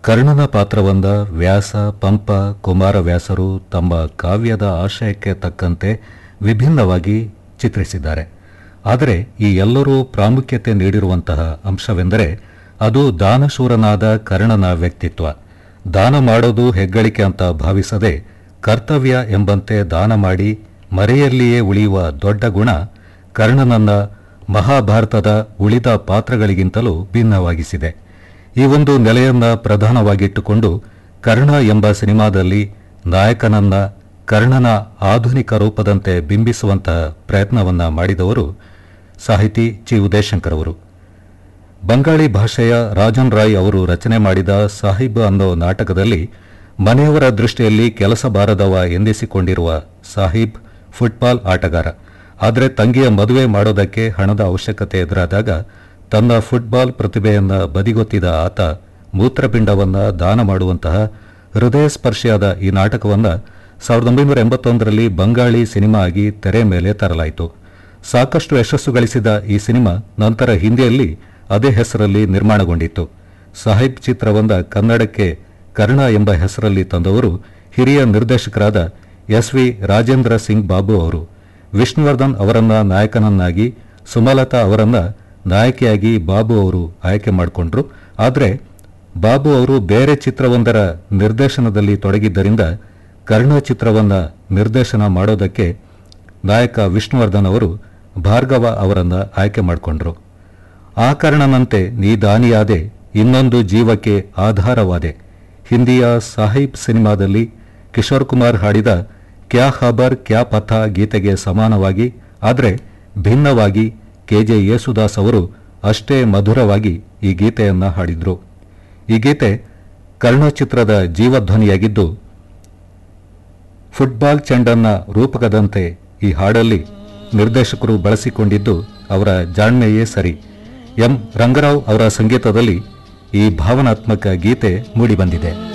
ಕರ್ಣನ ಪಾತ್ರವನ್ನ ವ್ಯಾಸ ಪಂಪ ಕುಮಾರವ್ಯಾಸರು ತಮ್ಮ ಕಾವ್ಯದ ಆಶಯಕ್ಕೆ ತಕ್ಕಂತೆ ವಿಭಿನ್ನವಾಗಿ ಚಿತ್ರಿಸಿದ್ದಾರೆ ಆದರೆ ಈ ಎಲ್ಲರೂ ಪ್ರಾಮುಖ್ಯತೆ ನೀಡಿರುವಂತಹ ಅಂಶವೆಂದರೆ ಅದು ದಾನಶೂರನಾದ ಕರ್ಣನ ವ್ಯಕ್ತಿತ್ವ ದಾನ ಮಾಡೋದು ಹೆಗ್ಗಳಿಕೆ ಅಂತ ಭಾವಿಸದೆ ಕರ್ತವ್ಯ ಎಂಬಂತೆ ದಾನ ಮಾಡಿ ಮರೆಯಲ್ಲಿಯೇ ಉಳಿಯುವ ದೊಡ್ಡ ಗುಣ ಕರ್ಣನನ್ನ ಮಹಾಭಾರತದ ಉಳಿದ ಪಾತ್ರಗಳಿಗಿಂತಲೂ ಭಿನ್ನವಾಗಿಸಿದೆ ಈ ಒಂದು ನೆಲೆಯನ್ನ ಪ್ರಧಾನವಾಗಿಟ್ಟುಕೊಂಡು ಕರ್ಣ ಎಂಬ ಸಿನಿಮಾದಲ್ಲಿ ನಾಯಕನನ್ನ ಕರ್ಣನ ಆಧುನಿಕ ರೂಪದಂತೆ ಬಿಂಬಿಸುವಂತಹ ಪ್ರಯತ್ನವನ್ನ ಮಾಡಿದವರು ಸಾಹಿತಿ ಚಿ ಉದಯಶಂಕರ್ ಅವರು ಬಂಗಾಳಿ ಭಾಷೆಯ ರಾಜನ್ ರಾಯ್ ಅವರು ರಚನೆ ಮಾಡಿದ ಸಾಹಿಬ್ ಅನ್ನೋ ನಾಟಕದಲ್ಲಿ ಮನೆಯವರ ದೃಷ್ಟಿಯಲ್ಲಿ ಕೆಲಸ ಬಾರದವ ಎಂದಿಸಿಕೊಂಡಿರುವ ಸಾಹಿಬ್ ಫುಟ್ಬಾಲ್ ಆಟಗಾರ ಆದರೆ ತಂಗಿಯ ಮದುವೆ ಮಾಡೋದಕ್ಕೆ ಹಣದ ಅವಶ್ಯಕತೆ ಎದುರಾದಾಗ ತನ್ನ ಫುಟ್ಬಾಲ್ ಪ್ರತಿಭೆಯನ್ನ ಬದಿಗೊತ್ತಿದ ಆತ ಮೂತ್ರಪಿಂಡವನ್ನ ದಾನ ಮಾಡುವಂತಹ ಹೃದಯ ಸ್ಪರ್ಶಿಯಾದ ಈ ನಾಟಕವನ್ನ ಸಾವಿರದ ಒಂಬೈನೂರ ಎಂಬತ್ತೊಂದರಲ್ಲಿ ಬಂಗಾಳಿ ಸಿನಿಮಾ ಆಗಿ ತೆರೆ ಮೇಲೆ ತರಲಾಯಿತು ಸಾಕಷ್ಟು ಯಶಸ್ಸು ಗಳಿಸಿದ ಈ ಸಿನಿಮಾ ನಂತರ ಹಿಂದಿಯಲ್ಲಿ ಅದೇ ಹೆಸರಲ್ಲಿ ನಿರ್ಮಾಣಗೊಂಡಿತ್ತು ಸಾಹಿಬ್ ಚಿತ್ರವೊಂದ ಕನ್ನಡಕ್ಕೆ ಕರ್ಣ ಎಂಬ ಹೆಸರಲ್ಲಿ ತಂದವರು ಹಿರಿಯ ನಿರ್ದೇಶಕರಾದ ಎಸ್ ವಿ ರಾಜೇಂದ್ರ ಸಿಂಗ್ ಬಾಬು ಅವರು ವಿಷ್ಣುವರ್ಧನ್ ಅವರನ್ನ ನಾಯಕನನ್ನಾಗಿ ಸುಮಲತಾ ಅವರನ್ನ ನಾಯಕಿಯಾಗಿ ಬಾಬು ಅವರು ಆಯ್ಕೆ ಮಾಡಿಕೊಂಡ್ರು ಆದರೆ ಬಾಬು ಅವರು ಬೇರೆ ಚಿತ್ರವೊಂದರ ನಿರ್ದೇಶನದಲ್ಲಿ ತೊಡಗಿದ್ದರಿಂದ ಕರ್ಣ ಚಿತ್ರವನ್ನ ನಿರ್ದೇಶನ ಮಾಡೋದಕ್ಕೆ ನಾಯಕ ವಿಷ್ಣುವರ್ಧನ್ ಅವರು ಭಾರ್ಗವ ಅವರನ್ನ ಆಯ್ಕೆ ಮಾಡಿಕೊಂಡ್ರು ಆ ಕಾರಣನಂತೆ ನೀ ದಾನಿಯಾದೆ ಇನ್ನೊಂದು ಜೀವಕ್ಕೆ ಆಧಾರವಾದೆ ಹಿಂದಿಯ ಸಾಹಿಬ್ ಸಿನಿಮಾದಲ್ಲಿ ಕಿಶೋರ್ ಕುಮಾರ್ ಹಾಡಿದ ಕ್ಯಾ ಖಬರ್ ಕ್ಯಾ ಪಥ ಗೀತೆಗೆ ಸಮಾನವಾಗಿ ಆದರೆ ಭಿನ್ನವಾಗಿ ಕೆಜೆ ಯೇಸುದಾಸ್ ಅವರು ಅಷ್ಟೇ ಮಧುರವಾಗಿ ಈ ಗೀತೆಯನ್ನ ಹಾಡಿದ್ರು ಈ ಗೀತೆ ಕರ್ಣ ಚಿತ್ರದ ಜೀವಧ್ವನಿಯಾಗಿದ್ದು ಫುಟ್ಬಾಲ್ ಚೆಂಡನ್ನ ರೂಪಕದಂತೆ ಈ ಹಾಡಲ್ಲಿ ನಿರ್ದೇಶಕರು ಬಳಸಿಕೊಂಡಿದ್ದು ಅವರ ಜಾಣ್ಮೆಯೇ ಸರಿ ಎಂ ರಂಗರಾವ್ ಅವರ ಸಂಗೀತದಲ್ಲಿ ಈ ಭಾವನಾತ್ಮಕ ಗೀತೆ ಮೂಡಿಬಂದಿದೆ